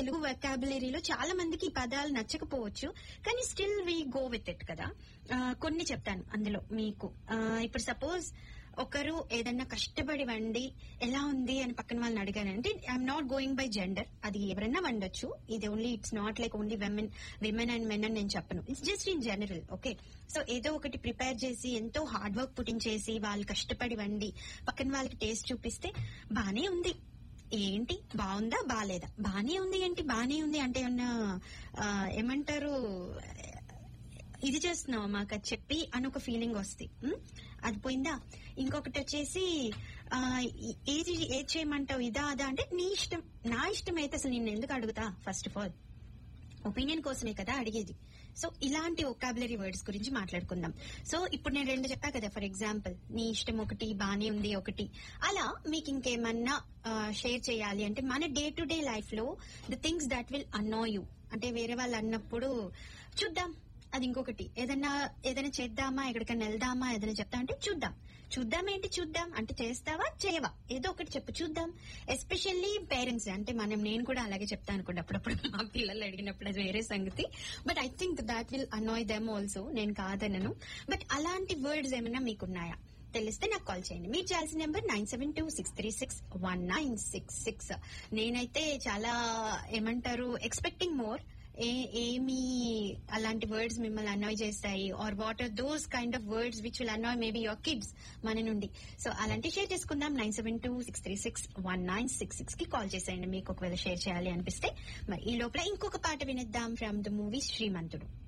తెలుగు వెకాబులరీలో చాలా మందికి ఈ పదాలు నచ్చకపోవచ్చు కానీ still we go with it కదా ఆ, కొన్ని చెప్తాను అందులో మీకు ఆ, ఇప్పుడు సపోజ్ ఒకరు ఏదన్నా కష్టపడి వండి ఎలా ఉంది అని పక్కన వాళ్ళని అడిగానంటే I'm not going by gender అది ఎవరైనా వండొచ్చు ఇది only it's not like only women women and men అని నేను చెప్పను it's just in general okay so ఏదో ఒకటి ప్రిపేర్ చేసి ఎంతో హార్డ్ వర్క్ పుట్టించేసి వాళ్ళు కష్టపడి వండి పక్కన వాళ్ళకి టేస్ట్ చూపిస్తే బానే ఉంది ఏంటి బాగుందా బాలేదా బానే ఉంది ఏంటి బానే ఉంది అంటే ఏమన్నా ఆ, ఏమంటారు ఇది చేస్తున్నావు మాకు అది చెప్పి అని ఒక ఫీలింగ్ వస్తుంది ఉం? అది పోయిందా ఇంకొకటి వచ్చేసి ఆ, ఈ- ఏది ఏది చేయమంటావు ఇదా అదా అంటే నీ ఇష్టం నా ఇష్టం అయితే అసలు నేను ఎందుకు అడుగుతా ఫస్ట్ ఆఫ్ ఆల్ ఒపీనియన్ కోసమే కదా అడిగేది సో ఇలాంటి ఒకాబులరీ వర్డ్స్ గురించి మాట్లాడుకుందాం సో ఇప్పుడు నేను రెండు చెప్పా కదా ఫర్ ఎగ్జాంపుల్ నీ ఇష్టం ఒకటి బానే ఉంది ఒకటి అలా మీకు ఇంకేమన్నా షేర్ చేయాలి అంటే మన డే టు డే లైఫ్ లో the things that will annoy you అంటే వేరే వాళ్ళు అన్నప్పుడు చూద్దాం అది ఇంకొకటి ఏదైనా ఏదైనా చేద్దామా ఎక్కడికైనా వెళ్దామా ఏదైనా చెప్తా అంటే చూద్దాం చూద్దాం ఏంటి చూద్దాం అంటే చేస్తావా చేయవా ఏదో ఒకటి చెప్పు చూద్దాం ఎస్పెషల్లీ పేరెంట్స్ అంటే మనం నేను కూడా అలాగే చెప్తాను అనుకోండి అప్పుడప్పుడు మా పిల్లలు అడిగినప్పుడు అది వేరే సంగతి but I think that will annoy them also నేను కాదనను బట్ అలాంటి వర్డ్స్ ఏమైనా మీకున్నాయా తెలిస్తే నాకు కాల్ చేయండి మీరు చేయాల్సిన number nine seven two six three six one nine six six నేనైతే చాలా ఏమంటారు ఎక్స్పెక్టింగ్ మోర్ ఏ ఏమి అలాంటి వర్డ్స్ మిమ్మల్ని అనాయ్ చేస్తాయి or what are those kind of words which will annoy maybe your kids మన నుండి సో అలాంటి షేర్ చేసుకుందాం nine seven two six three six one nine six six కి కాల్ చేసేయండి మీకు ఒకవేళ షేర్ చేయాలి అనిపిస్తే మరి ఈ లోపల ఇంకొక పాట వినిద్దాం ఫ్రమ్ ద మూవీ శ్రీమంతుడు